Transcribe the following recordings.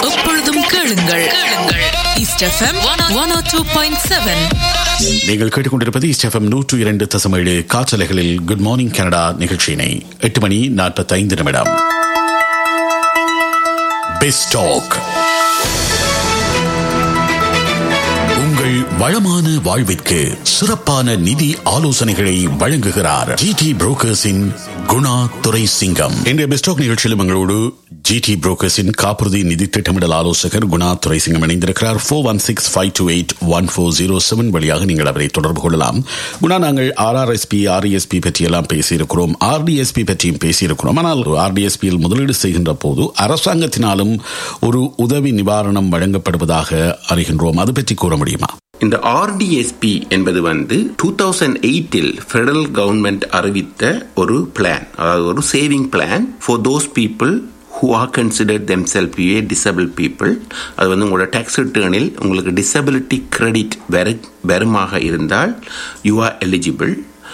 எப்பொழுதும் கேளுங்கள் கேளுங்கள் east FM one O two point seven நீங்கள் கேட்டுக்கொண்டிருப்பது ஸ்டெஃபம் நூற்று இரண்டு தசமேழு காற்றலைகளில் குட் மார்னிங் கனடா நிகழ்ச்சியினை எட்டு மணி நாற்பத்தைந்து நிமிடம் பெஸ்டாக் உங்கள் வளமான வாழ்விற்கு சிறப்பான நிதி ஆலோசனைகளை வழங்குகிறார் ஜிடி புரோக்கர்ஸின் குணா துரை சிங்கம் இன்றைய பெஸ்டாக் நிகழ்ச்சியிலும் எங்களோடு ஜிடி புரோக்கர்ஸின் காப்புறுதி நிதி திட்டமிடல் ஆலோசகர் குணா துரை சிங்கம் இணைந்திருக்கிறார் four one six five two eight one four zero seven வழியாக நீங்கள் அவரை தொடர்பு கொள்ளலாம் குணா நாங்கள் ஆர்ஆர்எஸ்பி ஆர்இஎஸ்பி பற்றி எல்லாம் பேசியிருக்கிறோம் ஆர்டிஎஸ்பி பற்றியும் பேசியிருக்கிறோம் ஆனால் ஆர்டிஎஸ்பியில் முதலீடு செய்கின்ற போது அரசாங்கத்தினாலும் ஒரு உதவி நிவாரணம் வழங்கப்படுவதாக அறிகின்றோம் அது பற்றி கூற முடியுமா இந்த ஆர்டிஎஸ்பி என்பது வந்து டூ தௌசண்ட் எயிட்டில் ஃபெடரல் கவர்மெண்ட் அறிவித்த ஒரு பிளான் அதாவது ஒரு saving plan for those people who are considered them self a disable people அது வந்து உங்களோட டேக்ஸ் ரிட்டர்னில் உங்களுக்கு டிசபிலிட்டி கிரெடிட் வெறு வெறுமாக இருந்தால் யூ ஆர் எலிஜிபிள்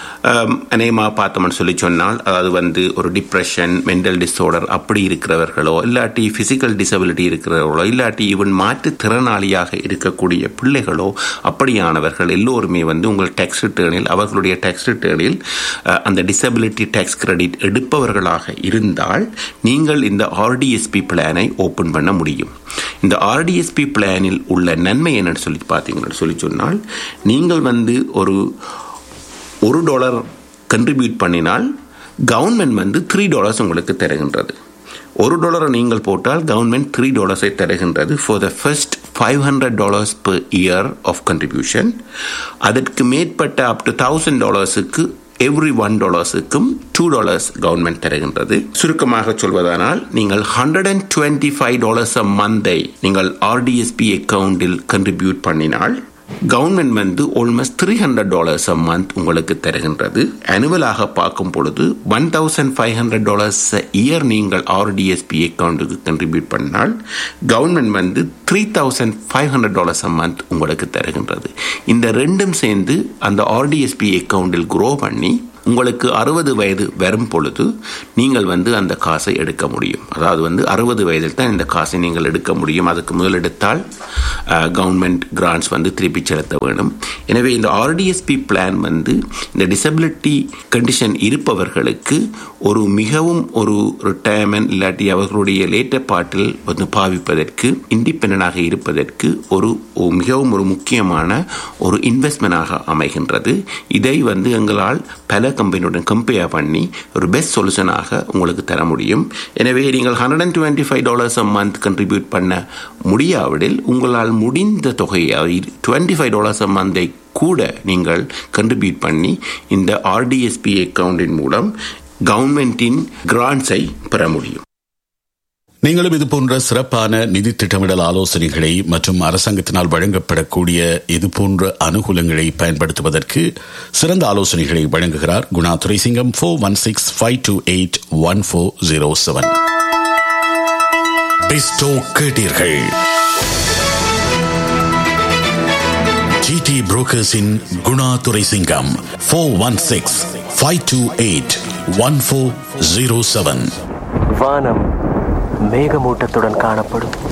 அநேகமாக பார்த்தோம்னு சொல்லி சொன்னால் அதாவது வந்து ஒரு டிப்ரெஷன் மென்டல் டிஸார்டர் அப்படி இருக்கிறவர்களோ இல்லாட்டி ஃபிசிக்கல் டிசபிலிட்டி இருக்கிறவர்களோ இல்லாட்டி ஈவன் மாற்றுத்திறனாளியாக இருக்கக்கூடிய பிள்ளைகளோ அப்படியானவர்கள் எல்லோருமே வந்து உங்கள் டேக்ஸ் ரிட்டர்னில் அவர்களுடைய டேக்ஸ் ரிட்டர்னில் அந்த டிசபிலிட்டி டேக்ஸ் கிரெடிட் எடுப்பவர்களாக இருந்தால் நீங்கள் இந்த ஆர்டிஎஸ்பி பிளானை ஓப்பன் பண்ண முடியும் இந்த ஆர்டிஎஸ்பி பிளானில் உள்ள நன்மை என்னன்னு சொல்லி பார்த்தீங்கன்னு சொல்லி சொன்னால் நீங்கள் வந்து ஒரு ஒரு டாலர் கண்ட்ரிபியூட் பண்ணினால் கவர்மெண்ட் வந்து த்ரீ டாலர்ஸ் உங்களுக்கு தருகின்றது ஒரு டாலரை நீங்கள் போட்டால் கவர்மெண்ட் த்ரீ டாலர்ஸை தருகின்றது for the first five hundred dollars per year of contribution அதற்கு மேற்பட்ட அப் டு தௌசண்ட் டாலர்ஸுக்கு எவ்ரி ஒன் டாலர்ஸுக்கும் டூ டாலர்ஸ் கவர்மெண்ட் தருகின்றது சுருக்கமாக சொல்வதானால் நீங்கள் hundred and twenty five dollars a month நீங்கள் ஆர்டிஎஸ்பி அக்கௌண்டில் கண்ட்ரிபியூட் பண்ணினால் கவர்மெண்ட் வந்து almost three hundred dollars a month உங்களுக்கு தருகின்றது அனுவலாக பார்க்கும் பொழுது one thousand five hundred dollars year நீங்கள் ஆர்டிஎஸ்பி அக்கௌண்ட்டுக்கு கண்ட்ரிபியூட் பண்ணால் கவர்மெண்ட் வந்து three thousand five hundred dollars a month உங்களுக்கு தருகின்றது இந்த ரெண்டும் சேர்ந்து அந்த ஆர்டிஎஸ்பி அக்கௌண்டில் குரோ பண்ணி உங்களுக்கு அறுபது வயது வரும் பொழுது நீங்கள் வந்து அந்த காசை எடுக்க முடியும் அதாவது வந்து அறுபது வயதில் தான் இந்த காசை நீங்கள் எடுக்க முடியும் அதுக்கு முதல் எடுத்தால் கவர்மெண்ட் கிராண்ட்ஸ் வந்து திருப்பி செலுத்த வேணும் எனவே இந்த ஆர்டிஎஸ்பி பிளான் வந்து இந்த டிசபிலிட்டி கண்டிஷன் இருப்பவர்களுக்கு ஒரு மிகவும் ஒரு ரிட்டையர்மெண்ட் இல்லாட்டி அவர்களுடைய லேட்டர் பாட்டில் வந்து பாவிப்பதற்கு இண்டிபெண்டாக இருப்பதற்கு ஒரு மிகவும் ஒரு முக்கியமான ஒரு இன்வெஸ்ட்மெண்டாக அமைகின்றது இதை வந்து எங்களால் பல கம்பெனியுடன் கம்பேர் பண்ணி ஒரு பெஸ்ட் சொல்யூஷனாக உங்களுக்கு தர முடியும் எனவே நீங்கள் hundred and twenty five dollars a month contribute பண்ண முடியாவிடில் உங்களால் முடிந்த தொகையை டுவெண்ட்டி ஃபைவ் டாலர்ஸ் அ மந்தை கூட நீங்கள் கண்ட்ரிபியூட் பண்ணி இந்த ஆர்டிஎஸ்பி அக்கவுண்டின் மூலம் கவர்மெண்டின் கிராண்ட்ஸை பெற முடியும் நீங்களும் இது போன்ற சிறப்பான நிதி திட்டமிடல் ஆலோசனைகளை மற்றும் அரசாங்கத்தினால் வழங்கப்படக்கூடிய இது போன்ற அனுகூலங்களை பயன்படுத்துவதற்கு சிறந்த ஆலோசனைகளை வழங்குகிறார் Guna Duraisingam four one six five two eight one four zero seven பெஸ்டோ கேட்டீர்கள் ஜிடி புரோக்கர்ஸின் Guna Duraisingam four one six five two eight one four zero seven வானம் மேகமூட்டத்துடன் காணப்படும்